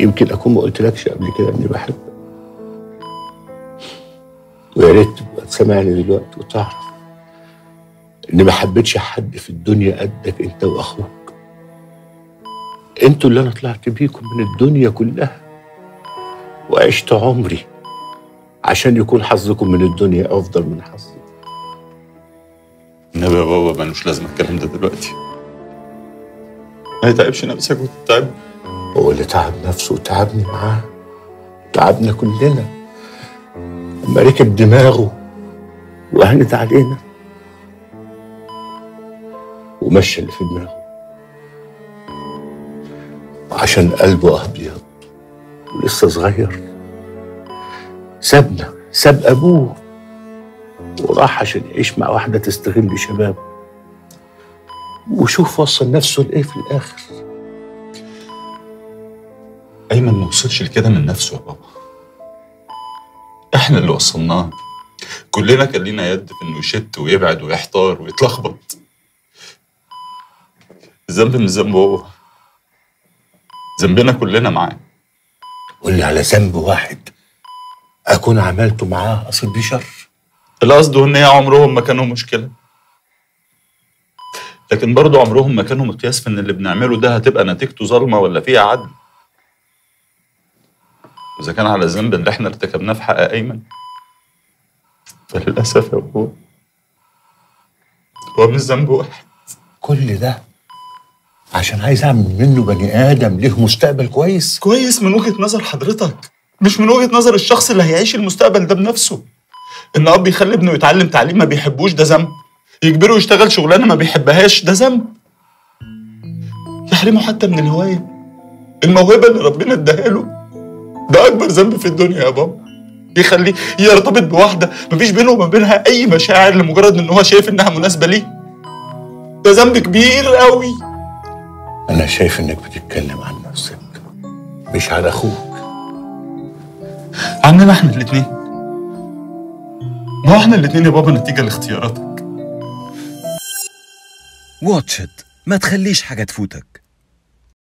يمكن اكون ما قلتلكش قبل كده اني بحبك ويا ريت تبقى تسمعني دلوقتي وتعرف اني ما حبيتش حد في الدنيا قدك انت واخوك انتوا اللي انا طلعت بيكم من الدنيا كلها وعشت عمري عشان يكون حظكم من الدنيا افضل من حظي النبي يا بابا ملوش لازمه الكلام ده دلوقتي ما يتعبش نفسك وتتعب هو اللي تعب نفسه وتعبني معاه تعبنا كلنا لما ركب دماغه وهنت علينا ومشى اللي في دماغه وعشان قلبه ابيض ولسه صغير سابنا ساب ابوه وراح عشان يعيش مع واحده تستغل شبابه وشوف وصل نفسه لايه في الاخر ايمن ما وصلش لكده من نفسه يا بابا احنا اللي وصلناه كلنا كان لينا يد في انه يشت ويبعد ويحتار ويتلخبط الذنب مش ذنبه هو ذنبنا كلنا معاه قول لي على ذنب واحد اكون عملته معاه اصل بيه شر القصد ان هي عمرهم ما كانوا مشكله لكن برضه عمرهم ما كانوا مقياس في ان اللي بنعمله ده هتبقى نتيجته ظلمه ولا فيها عدل واذا كان على الذنب اللي احنا ارتكبناه في حق ايمن فللاسف يا ابوه هو مش ذنب واحد كل ده عشان عايز اعمل منه بني ادم له مستقبل كويس كويس من وجهه نظر حضرتك مش من وجهه نظر الشخص اللي هيعيش المستقبل ده بنفسه ان اب يخلي ابنه يتعلم تعليم ما بيحبوش ده ذنب يجبره يشتغل شغلانه ما بيحبهاش ده ذنب يحرمه حتى من الهوايه الموهبه اللي ربنا اداها له ده اكبر ذنب في الدنيا يا بابا يخليه يرتبط بواحده مفيش بينه وما بينها اي مشاعر لمجرد ان هو شايف انها مناسبه ليه ده ذنب كبير قوي انا شايف انك بتتكلم عن نفسك مش على اخوك عننا احنا الاثنين ما هو احنا الاثنين يا بابا نتيجه لاختياراتك واتش إت ما تخليش حاجة تفوتك